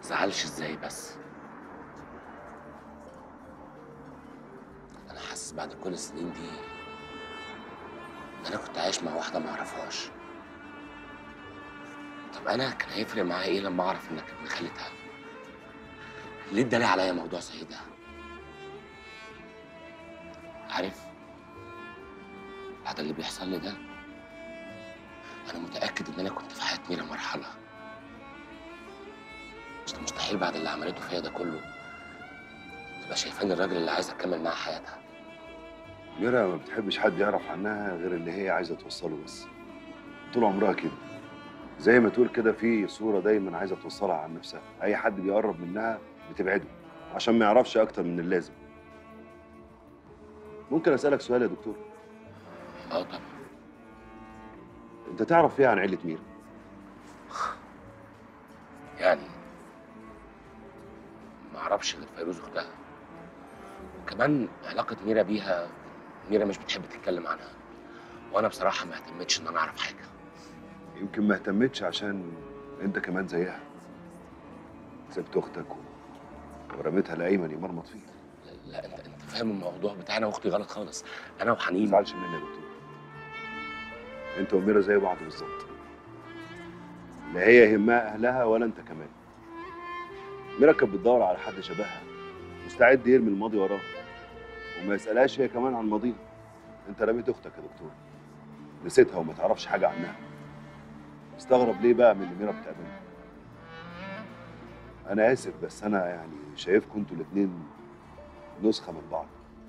زعلش ازاي بس انا حاسس بعد كل السنين دي ان انا كنت عايش مع واحده ما اعرفهاش طب انا كان هيفرق معايا ايه لما اعرف انك ابن خالتها ليه ادالي عليا موضوع زي ده عارف بعد اللي بيحصل لي ده انا متاكد ان انا كنت في حياه ميرا مرحله مش مستحيل بعد اللي عملته فيا ده كله تبقى شايفاني الراجل اللي عايز اكمل معاه حياتها ميرا ما بتحبش حد يعرف عنها غير اللي هي عايزه توصله بس طول عمرها كده زي ما تقول كده في صوره دايما عايزه توصلها عن نفسها اي حد بيقرب منها بتبعده عشان ما يعرفش اكتر من اللازم ممكن اسالك سؤال يا دكتور اه طبعا انت تعرف ايه عن عيله ميرا يعني ما اعرفش غير فيروز اختها وكمان علاقه ميرا بيها ميرا مش بتحب تتكلم عنها وانا بصراحه ما اهتمتش ان انا اعرف حاجه يمكن ما اهتمتش عشان انت كمان زيها سبت اختك و... ورميتها لايمن يمرمط فيه لا, لا انت انت فاهم الموضوع بتاعنا واختي غلط خالص انا ما وحنين تزعلش مني يا دكتور انت وميرا زي بعض بالظبط لا هي يهمها اهلها ولا انت كمان ميرا كانت بتدور على حد شبهها مستعد يرمي الماضي وراه وما يسالهاش هي كمان عن ماضيها انت رميت اختك يا دكتور نسيتها وما تعرفش حاجه عنها استغرب ليه بقى من اللي ميرا بتعمله انا اسف بس انا يعني شايفكم انتوا الاتنين نسخه من بعض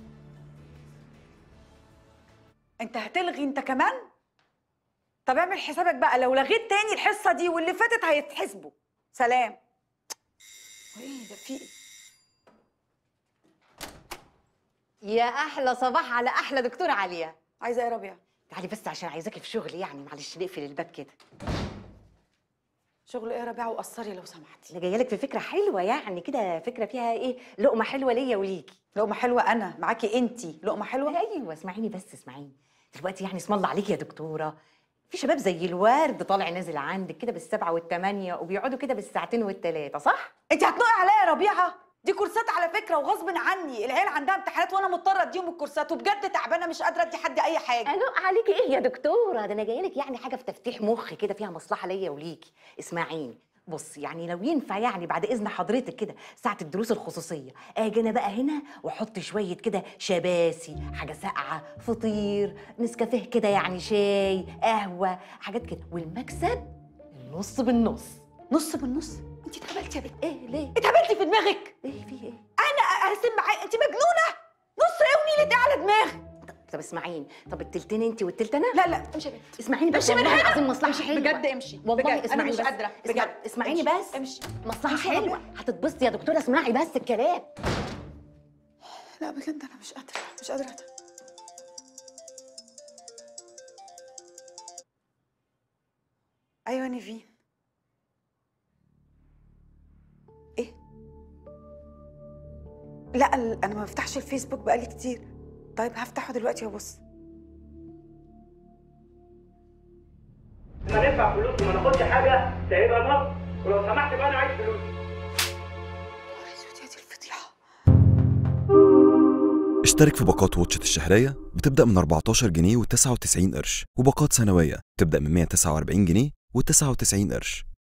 انت هتلغي انت كمان طب اعمل حسابك بقى لو لغيت تاني الحصه دي واللي فاتت هيتحسبوا سلام ايه ده في ايه يا احلى صباح على احلى دكتوره عليا عايزه ايه يا ربيع تعالي بس عشان عايزاكي في شغل يعني معلش نقفل الباب كده شغل ايه يا ربيع وقصري لو سمحتي انا جايه لك في فكره حلوه يعني كده فكره فيها ايه لقمه حلوه ليا وليكي لقمه حلوه انا معاكي انتي لقمه حلوه ايوه اسمعيني بس اسمعيني دلوقتي يعني اسم الله عليكي يا دكتوره في شباب زي الورد طالع نازل عندك كده بالسبعه والثمانيه وبيقعدوا كده بالساعتين والثلاثه صح؟ انت هتنقي عليا يا ربيعه دي كورسات على فكره وغصب عني العيال عندها امتحانات وانا مضطره اديهم الكورسات وبجد تعبانه مش قادره ادي حد اي حاجه انق عليكي ايه يا دكتوره ده انا جايه لك يعني حاجه في تفتيح مخ كده فيها مصلحه ليا وليكي اسمعيني بص يعني لو ينفع يعني بعد اذن حضرتك كده ساعه الدروس الخصوصيه اجي انا بقى هنا واحط شويه كده شباسي حاجه ساقعه فطير نسكافيه كده يعني شاي قهوه حاجات كده والمكسب النص بالنص نص بالنص انت اتهبلتي يا بنت ايه ليه اتهبلتي في دماغك ايه في ايه انا هسم معايا انت مجنونه نص ايه ونيلة ايه على دماغي طب اسمعيني طب التلتين انت والتلت انا لا لا امشي يا بنت اسمعيني بس امشي من والله هنا العظيم مصلحه امشي حلوه بجد امشي والله بجد انا اسمعي مش بس. قادره اسمع- بجد اسمعيني امشي. بس امشي مصلحه امشي يا حلوه ربيع. هتتبسطي يا دكتوره اسمعي بس الكلام لا بجد انا مش قادره مش قادره ايوه نيفين ايه لا ال- انا ما بفتحش الفيسبوك بقالي كتير طيب هفتحه دلوقتي وابص ما ندفع فلوس وما ناخدش حاجه سايبها مصر ولو سمحت بقى انا عايز فلوس اسود يا دي الفضيحه اشترك في باقات واتشت الشهرية بتبدأ من 14 جنيه و99 قرش وباقات سنوية بتبدأ من 149 جنيه و99 قرش